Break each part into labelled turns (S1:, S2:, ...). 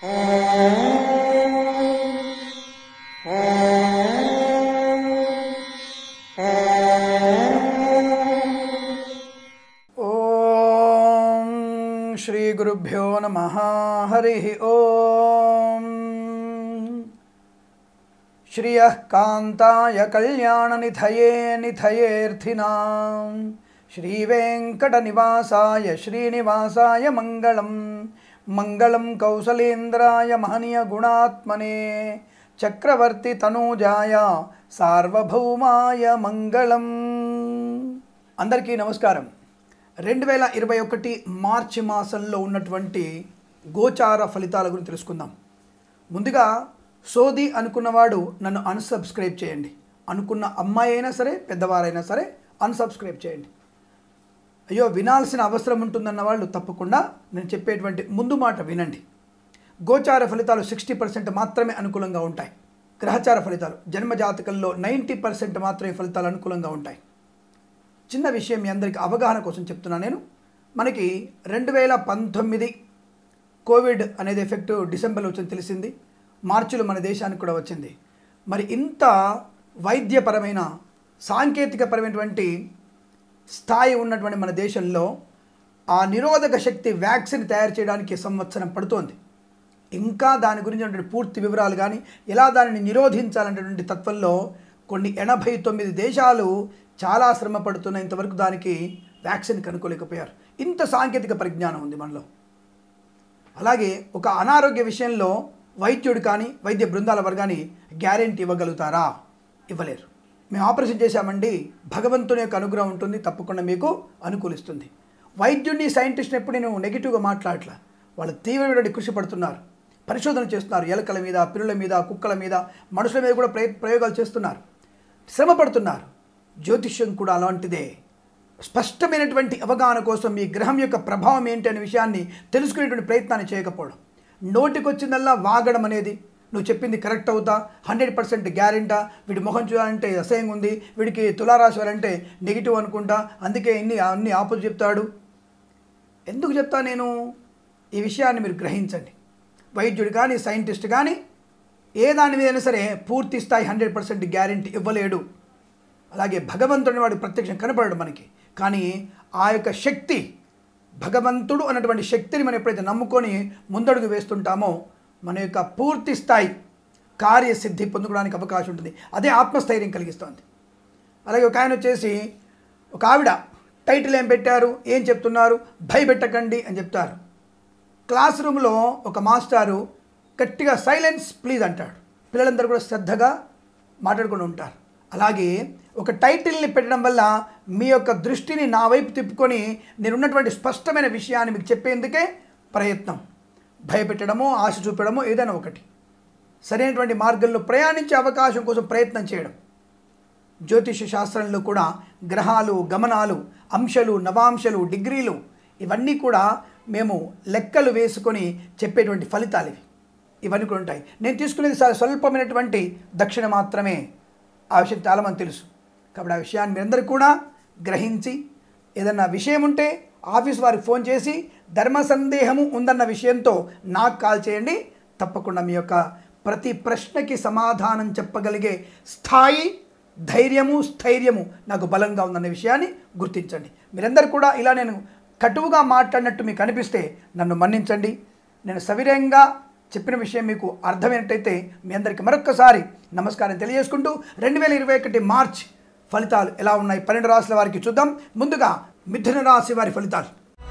S1: ఓం శ్రీ గురుభ్యో నమ హరి ఓం శ్రియ కాంతాయ కళ్యాణనిధయే నిధయేర్థినాం శ్రీవేంకట నివాసాయ శ్రీనివాసాయ మంగళం మంగళం కౌసలేంద్రాయ మహనీయ గుణాత్మనే చక్రవర్తి తనూజాయ సార్వభౌమాయ మంగళం అందరికీ నమస్కారం రెండు వేల ఇరవై ఒకటి మార్చి మాసంలో ఉన్నటువంటి గోచార ఫలితాల గురించి తెలుసుకుందాం ముందుగా సోది అనుకున్నవాడు నన్ను అన్సబ్స్క్రైబ్ చేయండి అనుకున్న అమ్మాయి అయినా సరే పెద్దవారైనా సరే అన్సబ్స్క్రైబ్ చేయండి అయ్యో వినాల్సిన అవసరం ఉంటుందన్న వాళ్ళు తప్పకుండా నేను చెప్పేటువంటి ముందు మాట వినండి గోచార ఫలితాలు సిక్స్టీ పర్సెంట్ మాత్రమే అనుకూలంగా ఉంటాయి గ్రహచార ఫలితాలు జన్మజాతకంలో నైంటీ పర్సెంట్ మాత్రమే ఫలితాలు అనుకూలంగా ఉంటాయి చిన్న విషయం మీ అందరికీ అవగాహన కోసం చెప్తున్నా నేను మనకి రెండు వేల పంతొమ్మిది కోవిడ్ అనేది ఎఫెక్ట్ డిసెంబర్లో వచ్చింది తెలిసింది మార్చిలో మన దేశానికి కూడా వచ్చింది మరి ఇంత వైద్యపరమైన సాంకేతికపరమైనటువంటి స్థాయి ఉన్నటువంటి మన దేశంలో ఆ నిరోధక శక్తి వ్యాక్సిన్ తయారు చేయడానికి సంవత్సరం పడుతోంది ఇంకా దాని గురించి ఉన్నటువంటి పూర్తి వివరాలు కానీ ఎలా దానిని నిరోధించాలనేటువంటి తత్వంలో కొన్ని ఎనభై తొమ్మిది దేశాలు చాలా శ్రమ పడుతున్న ఇంతవరకు దానికి వ్యాక్సిన్ కనుక్కోలేకపోయారు ఇంత సాంకేతిక పరిజ్ఞానం ఉంది మనలో అలాగే ఒక అనారోగ్య విషయంలో వైద్యుడు కానీ వైద్య బృందాల వారు కానీ గ్యారెంటీ ఇవ్వగలుగుతారా ఇవ్వలేరు మేము ఆపరేషన్ చేశామండి భగవంతుని యొక్క అనుగ్రహం ఉంటుంది తప్పకుండా మీకు అనుకూలిస్తుంది వైద్యుడిని సైంటిస్ట్ని ఎప్పుడు నేను నెగిటివ్గా మాట్లాడట్లా వాళ్ళు తీవ్రమైన కృషి పడుతున్నారు పరిశోధన చేస్తున్నారు ఎలకల మీద పిల్లుల మీద కుక్కల మీద మనుషుల మీద కూడా ప్రయ ప్రయోగాలు చేస్తున్నారు శ్రమ పడుతున్నారు జ్యోతిష్యం కూడా అలాంటిదే స్పష్టమైనటువంటి అవగాహన కోసం మీ గ్రహం యొక్క ప్రభావం ఏంటి అనే విషయాన్ని తెలుసుకునేటువంటి ప్రయత్నాన్ని చేయకపోవడం నోటికొచ్చిందల్లా వాగడం అనేది నువ్వు చెప్పింది కరెక్ట్ అవుతా హండ్రెడ్ పర్సెంట్ గ్యారెంటా వీడి మొహం చూడాలంటే అసహ్యంగా ఉంది వీడికి తులారాశి వారంటే నెగిటివ్ అనుకుంటా అందుకే ఇన్ని అన్ని ఆపోజిట్ చెప్తాడు ఎందుకు చెప్తా నేను ఈ విషయాన్ని మీరు గ్రహించండి వైద్యుడు కానీ సైంటిస్ట్ కానీ ఏ దాని మీదైనా సరే పూర్తి స్థాయి హండ్రెడ్ పర్సెంట్ గ్యారెంటీ ఇవ్వలేడు అలాగే భగవంతుని వాడు ప్రత్యక్షం కనపడడు మనకి కానీ ఆ యొక్క శక్తి భగవంతుడు అన్నటువంటి శక్తిని మనం ఎప్పుడైతే నమ్ముకొని ముందడుగు వేస్తుంటామో మన యొక్క పూర్తి స్థాయి కార్యసిద్ధి పొందుకోవడానికి అవకాశం ఉంటుంది అదే ఆత్మస్థైర్యం కలిగిస్తుంది అలాగే ఒక ఆయన వచ్చేసి ఒక ఆవిడ టైటిల్ ఏం పెట్టారు ఏం చెప్తున్నారు భయపెట్టకండి అని చెప్తారు క్లాస్ రూమ్లో ఒక మాస్టారు గట్టిగా సైలెన్స్ ప్లీజ్ అంటాడు పిల్లలందరూ కూడా శ్రద్ధగా మాట్లాడుకుంటూ ఉంటారు అలాగే ఒక టైటిల్ని పెట్టడం వల్ల మీ యొక్క దృష్టిని నా వైపు తిప్పుకొని నేనున్నటువంటి స్పష్టమైన విషయాన్ని మీకు చెప్పేందుకే ప్రయత్నం భయపెట్టడమో ఆశ చూపడమో ఏదైనా ఒకటి సరైనటువంటి మార్గంలో ప్రయాణించే అవకాశం కోసం ప్రయత్నం చేయడం జ్యోతిష శాస్త్రంలో కూడా గ్రహాలు గమనాలు అంశాలు నవాంశాలు డిగ్రీలు ఇవన్నీ కూడా మేము లెక్కలు వేసుకొని చెప్పేటువంటి ఫలితాలు ఇవి ఇవన్నీ కూడా ఉంటాయి నేను తీసుకునేది చాలా స్వల్పమైనటువంటి దక్షిణ మాత్రమే ఆ విషయం చాలామంది తెలుసు కాబట్టి ఆ విషయాన్ని మీరందరూ కూడా గ్రహించి ఏదన్నా విషయం ఉంటే ఆఫీస్ వారికి ఫోన్ చేసి ధర్మ సందేహము ఉందన్న విషయంతో నాకు కాల్ చేయండి తప్పకుండా మీ యొక్క ప్రతి ప్రశ్నకి సమాధానం చెప్పగలిగే స్థాయి ధైర్యము స్థైర్యము నాకు బలంగా ఉందన్న విషయాన్ని గుర్తించండి మీరందరూ కూడా ఇలా నేను కటువుగా మాట్లాడినట్టు మీకు అనిపిస్తే నన్ను మన్నించండి నేను సవినయంగా చెప్పిన విషయం మీకు అర్థమైనట్టయితే మీ అందరికీ మరొక్కసారి నమస్కారం తెలియజేసుకుంటూ రెండు వేల ఇరవై ఒకటి మార్చ్ ఫలితాలు ఎలా ఉన్నాయి పన్నెండు రాశుల వారికి చూద్దాం ముందుగా మిథున రాశి వారి ఫలితాలు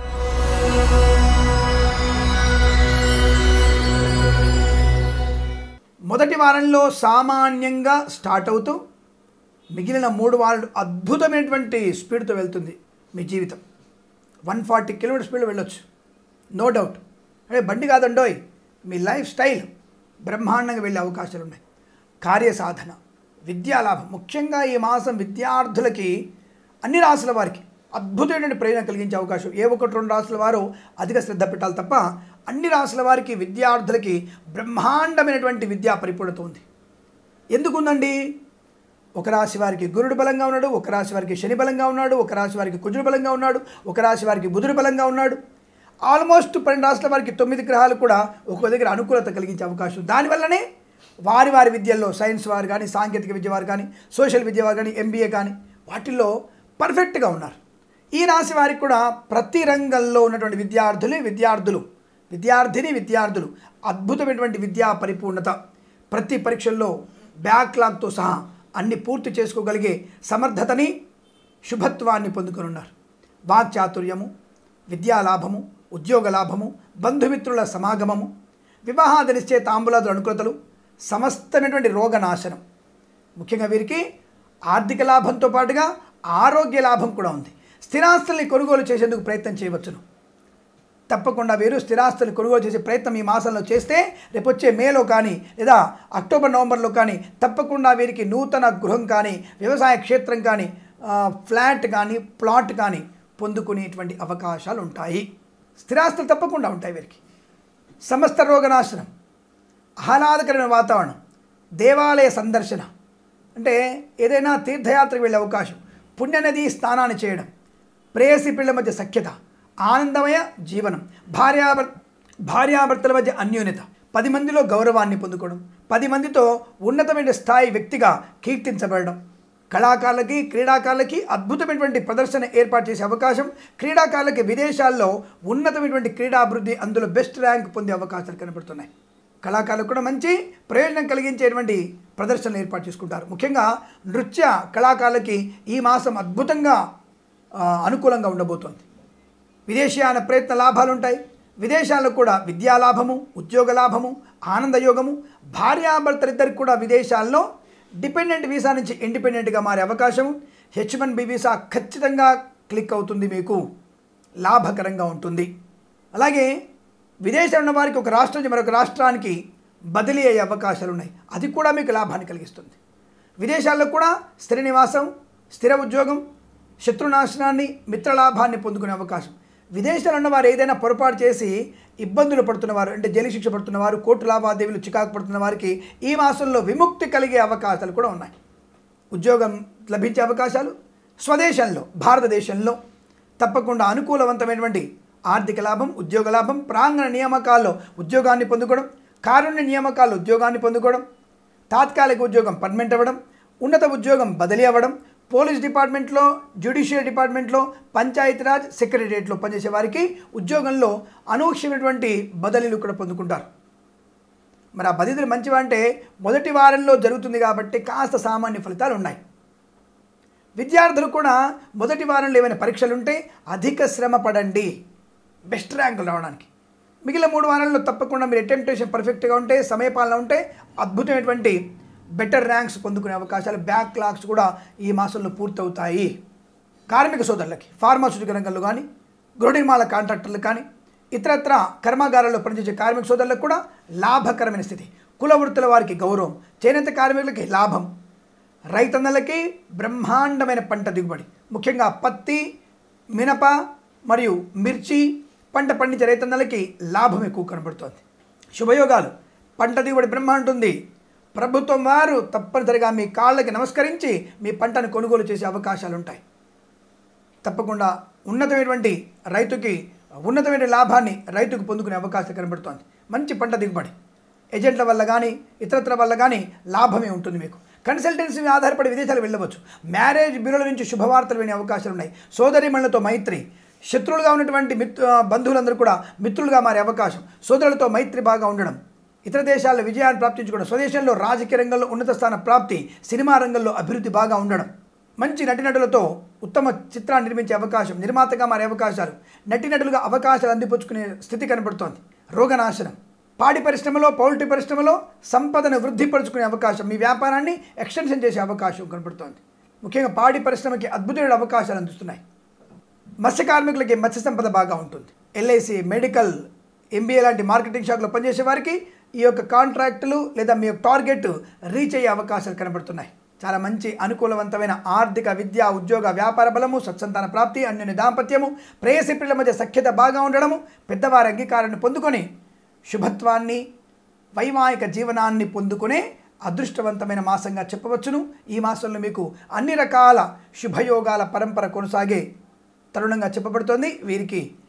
S1: మొదటి వారంలో సామాన్యంగా స్టార్ట్ అవుతూ మిగిలిన మూడు వారాలు అద్భుతమైనటువంటి స్పీడ్తో వెళ్తుంది మీ జీవితం వన్ ఫార్టీ కిలోమీటర్ స్పీడ్ వెళ్ళొచ్చు నో డౌట్ అంటే బండి కాదండోయ్ మీ లైఫ్ స్టైల్ బ్రహ్మాండంగా వెళ్ళే అవకాశాలు ఉన్నాయి కార్యసాధన విద్యాలాభం ముఖ్యంగా ఈ మాసం విద్యార్థులకి అన్ని రాసుల వారికి అద్భుతమైనటువంటి ప్రయోజనం కలిగించే అవకాశం ఏ ఒకటి రెండు రాసుల వారు అధిక శ్రద్ధ పెట్టాలి తప్ప అన్ని రాసుల వారికి విద్యార్థులకి బ్రహ్మాండమైనటువంటి విద్యా పరిపూర్ణత ఉంది ఎందుకుందండి ఒక రాశి వారికి గురుడు బలంగా ఉన్నాడు ఒక రాశి వారికి శని బలంగా ఉన్నాడు ఒక రాశి వారికి కుజుడు బలంగా ఉన్నాడు ఒక రాశి వారికి బుధుడు బలంగా ఉన్నాడు ఆల్మోస్ట్ పన్నెండు రాష్ట్రాల వారికి తొమ్మిది గ్రహాలు కూడా ఒక్కో దగ్గర అనుకూలత కలిగించే అవకాశం దానివల్లనే వారి వారి విద్యల్లో సైన్స్ వారు కానీ సాంకేతిక విద్య వారు కానీ సోషల్ విద్య వారు కానీ ఎంబీఏ కానీ వాటిల్లో పర్ఫెక్ట్గా ఉన్నారు ఈ రాశి వారికి కూడా ప్రతి రంగంలో ఉన్నటువంటి విద్యార్థులు విద్యార్థులు విద్యార్థిని విద్యార్థులు అద్భుతమైనటువంటి విద్యా పరిపూర్ణత ప్రతి పరీక్షల్లో బ్యాక్లాగ్తో సహా అన్ని పూర్తి చేసుకోగలిగే సమర్థతని శుభత్వాన్ని పొందుకొనున్నారు వాక్చాతుర్యము విద్యాలాభము ఉద్యోగ లాభము బంధుమిత్రుల సమాగమము వివాహాది నిశ్చయ తాంబూలాదుల అనుకూలతలు సమస్తమైనటువంటి రోగనాశనం ముఖ్యంగా వీరికి ఆర్థిక లాభంతో పాటుగా ఆరోగ్య లాభం కూడా ఉంది స్థిరాస్తుల్ని కొనుగోలు చేసేందుకు ప్రయత్నం చేయవచ్చును తప్పకుండా వీరు స్థిరాస్తులు కొనుగోలు చేసే ప్రయత్నం ఈ మాసంలో చేస్తే రేపు వచ్చే మేలో కానీ లేదా అక్టోబర్ నవంబర్లో కానీ తప్పకుండా వీరికి నూతన గృహం కానీ వ్యవసాయ క్షేత్రం కానీ ఆ, ఫ్లాట్ కానీ ప్లాట్ కానీ పొందుకునేటువంటి అవకాశాలు ఉంటాయి స్థిరాస్తులు తప్పకుండా ఉంటాయి వీరికి సమస్త రోగనాశనం ఆహ్లాదకరమైన వాతావరణం దేవాలయ సందర్శన అంటే ఏదైనా తీర్థయాత్రకు వెళ్ళే అవకాశం పుణ్యనది స్నానాన్ని చేయడం ప్రేయసి పిల్లల మధ్య సఖ్యత ఆనందమయ జీవనం భార్యాభర్ భార్యాభర్తల మధ్య అన్యోన్యత పది మందిలో గౌరవాన్ని పొందుకోవడం పది మందితో ఉన్నతమైన స్థాయి వ్యక్తిగా కీర్తించబడడం కళాకారులకి క్రీడాకారులకి అద్భుతమైనటువంటి ప్రదర్శన ఏర్పాటు చేసే అవకాశం క్రీడాకారులకి విదేశాల్లో ఉన్నతమైనటువంటి క్రీడాభివృద్ధి అందులో బెస్ట్ ర్యాంక్ పొందే అవకాశాలు కనబడుతున్నాయి కళాకారులకు కూడా మంచి ప్రయోజనం కలిగించేటువంటి ప్రదర్శనలు ఏర్పాటు చేసుకుంటారు ముఖ్యంగా నృత్య కళాకారులకి ఈ మాసం అద్భుతంగా ఆ, అనుకూలంగా ఉండబోతోంది విదేశీయాన ప్రయత్న లాభాలు ఉంటాయి విదేశాల్లో కూడా విద్యా లాభము ఉద్యోగ లాభము ఆనందయోగము భార్యాభర్తలిద్దరికి కూడా విదేశాల్లో డిపెండెంట్ వీసా నుంచి ఇండిపెండెంట్గా మారే అవకాశము హెచ్ వన్ బి వీసా ఖచ్చితంగా క్లిక్ అవుతుంది మీకు లాభకరంగా ఉంటుంది అలాగే విదేశంలో ఉన్న వారికి ఒక రాష్ట్రం నుంచి మరొక రాష్ట్రానికి బదిలీ అయ్యే అవకాశాలు ఉన్నాయి అది కూడా మీకు లాభాన్ని కలిగిస్తుంది విదేశాల్లో కూడా స్థిర నివాసం స్థిర ఉద్యోగం శత్రునాశనాన్ని మిత్రలాభాన్ని పొందుకునే అవకాశం విదేశాల్లో ఉన్న వారు ఏదైనా పొరపాటు చేసి ఇబ్బందులు పడుతున్నవారు అంటే జైలు శిక్ష పడుతున్నవారు కోర్టు లావాదేవీలు చికాకు పడుతున్న వారికి ఈ మాసంలో విముక్తి కలిగే అవకాశాలు కూడా ఉన్నాయి ఉద్యోగం లభించే అవకాశాలు స్వదేశంలో భారతదేశంలో తప్పకుండా అనుకూలవంతమైనటువంటి ఆర్థిక లాభం ఉద్యోగ లాభం ప్రాంగణ నియామకాల్లో ఉద్యోగాన్ని పొందుకోవడం కారుణ్య నియామకాల్లో ఉద్యోగాన్ని పొందుకోవడం తాత్కాలిక ఉద్యోగం పర్మనెంట్ అవ్వడం ఉన్నత ఉద్యోగం బదిలీ అవ్వడం పోలీస్ డిపార్ట్మెంట్లో జ్యుడిషియల్ డిపార్ట్మెంట్లో పంచాయతీరాజ్ సెక్రటరియట్లో పనిచేసే వారికి ఉద్యోగంలో అనూహ్యమైనటువంటి బదిలీలు కూడా పొందుకుంటారు మరి ఆ బదిలీలు మంచివా అంటే మొదటి వారంలో జరుగుతుంది కాబట్టి కాస్త సామాన్య ఫలితాలు ఉన్నాయి విద్యార్థులు కూడా మొదటి వారంలో ఏమైనా పరీక్షలు ఉంటే అధిక శ్రమ పడండి బెస్ట్ ర్యాంకులు రావడానికి మిగిలిన మూడు వారాల్లో తప్పకుండా మీరు అటెంప్టేషన్ పర్ఫెక్ట్గా ఉంటే సమయపాలన ఉంటే అద్భుతమైనటువంటి బెటర్ ర్యాంక్స్ పొందుకునే అవకాశాలు బ్యాక్ లాక్స్ కూడా ఈ మాసంలో పూర్తవుతాయి కార్మిక సోదరులకి ఫార్మాస్యూటికల్ రంగంలో కానీ గృహ నిర్మాణ కాంట్రాక్టర్లు కానీ ఇతరత్ర కర్మాగారాల్లో పనిచేసే కార్మిక సోదరులకు కూడా లాభకరమైన స్థితి కుల వృత్తుల వారికి గౌరవం చేనేత కార్మికులకి లాభం రైతన్నలకి బ్రహ్మాండమైన పంట దిగుబడి ముఖ్యంగా పత్తి మినప మరియు మిర్చి పంట పండించే రైతన్నలకి లాభం ఎక్కువ కనబడుతోంది శుభయోగాలు పంట దిగుబడి బ్రహ్మాండం ఉంది ప్రభుత్వం వారు తప్పనిసరిగా మీ కాళ్ళకి నమస్కరించి మీ పంటను కొనుగోలు చేసే అవకాశాలు ఉంటాయి తప్పకుండా ఉన్నతమైనటువంటి రైతుకి ఉన్నతమైన లాభాన్ని రైతుకు పొందుకునే అవకాశం కనబడుతోంది మంచి పంట దిగుబడి ఏజెంట్ల వల్ల కానీ ఇతరత్ర వల్ల కానీ లాభమే ఉంటుంది మీకు కన్సల్టెన్సీ మీద ఆధారపడి విదేశాలు వెళ్ళవచ్చు మ్యారేజ్ బ్యూరోల నుంచి శుభవార్తలు వినే అవకాశాలు ఉన్నాయి సోదరిమణులతో మైత్రి శత్రువులుగా ఉన్నటువంటి మిత్రు బంధువులందరూ కూడా మిత్రులుగా మారే అవకాశం సోదరులతో మైత్రి బాగా ఉండడం ఇతర దేశాల్లో విజయాన్ని ప్రాప్తించుకోవడం స్వదేశంలో రాజకీయ రంగంలో ఉన్నత స్థాన ప్రాప్తి సినిమా రంగంలో అభివృద్ధి బాగా ఉండడం మంచి నటినటులతో ఉత్తమ చిత్రాన్ని నిర్మించే అవకాశం నిర్మాతగా మారే అవకాశాలు నటినటులుగా అవకాశాలు అందిపుచ్చుకునే స్థితి కనబడుతోంది రోగనాశనం పాడి పరిశ్రమలో పౌల్ట్రీ పరిశ్రమలో సంపదను వృద్ధిపరుచుకునే అవకాశం మీ వ్యాపారాన్ని ఎక్స్టెన్షన్ చేసే అవకాశం కనబడుతోంది ముఖ్యంగా పాడి పరిశ్రమకి అద్భుతమైన అవకాశాలు అందిస్తున్నాయి మత్స్య కార్మికులకి మత్స్య సంపద బాగా ఉంటుంది ఎల్ఐసి మెడికల్ ఎంబీఏ లాంటి మార్కెటింగ్ షాప్లో పనిచేసే వారికి ఈ యొక్క కాంట్రాక్టులు లేదా మీ యొక్క టార్గెట్ రీచ్ అయ్యే అవకాశాలు కనబడుతున్నాయి చాలా మంచి అనుకూలవంతమైన ఆర్థిక విద్య ఉద్యోగ వ్యాపార బలము సత్సంతాన ప్రాప్తి అన్యోన్య దాంపత్యము ప్రేయసి పిల్లల మధ్య సఖ్యత బాగా ఉండడము పెద్దవారి అంగీకారాన్ని పొందుకొని శుభత్వాన్ని వైవాహిక జీవనాన్ని పొందుకునే అదృష్టవంతమైన మాసంగా చెప్పవచ్చును ఈ మాసంలో మీకు అన్ని రకాల శుభయోగాల పరంపర కొనసాగే తరుణంగా చెప్పబడుతోంది వీరికి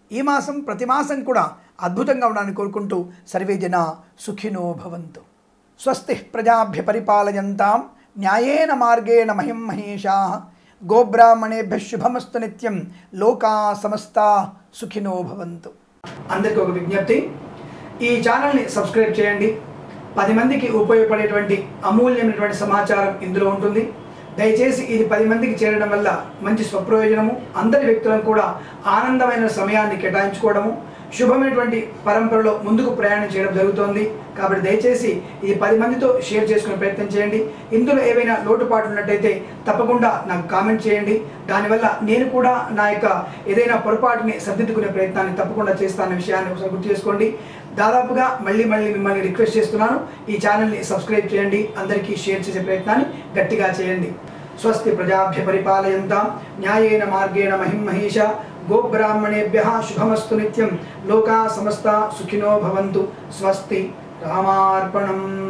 S1: ఈ మాసం ప్రతి మాసం కూడా అద్భుతంగా ఉండాలని కోరుకుంటూ సర్వే జన సుఖినో భవంతు స్వస్తి ప్రజాభ్య పరిపాలయంతాం న్యాయేన మార్గేణ మహిం మహేషా గోబ్రాహ్మణేభ్య శుభమస్తు నిత్యం లోకా సమస్తా సుఖినో భవంతు అందరికీ ఒక విజ్ఞప్తి ఈ ఛానల్ని సబ్స్క్రైబ్ చేయండి పది మందికి ఉపయోగపడేటువంటి అమూల్యమైనటువంటి సమాచారం ఇందులో ఉంటుంది దయచేసి ఇది పది మందికి చేరడం వల్ల మంచి స్వప్రయోజనము అందరి వ్యక్తులను కూడా ఆనందమైన సమయాన్ని కేటాయించుకోవడము శుభమైనటువంటి పరంపరలో ముందుకు ప్రయాణం చేయడం జరుగుతోంది కాబట్టి దయచేసి ఇది పది మందితో షేర్ చేసుకునే ప్రయత్నం చేయండి ఇందులో ఏవైనా లోటుపాట్లు ఉన్నట్టయితే తప్పకుండా నాకు కామెంట్ చేయండి దానివల్ల నేను కూడా నా యొక్క ఏదైనా పొరపాటుని సర్దిద్దుకునే ప్రయత్నాన్ని తప్పకుండా చేస్తానన్న విషయాన్ని ఒకసారి గుర్తు చేసుకోండి దాదాపుగా మళ్ళీ మళ్ళీ మిమ్మల్ని రిక్వెస్ట్ చేస్తున్నాను ఈ ఛానల్ని సబ్స్క్రైబ్ చేయండి అందరికీ షేర్ చేసే ప్రయత్నాన్ని గట్టిగా చేయండి స్వస్తి ప్రజాభ్య పరిపాలయంతాం న్యాయేన మార్గేణ మహిం మహేష గోబ్రాహ్మణేభ్య శుభమస్తు నిత్యం లోకా సమస్త సుఖినో భవంతు స్వస్తి రామార్పణం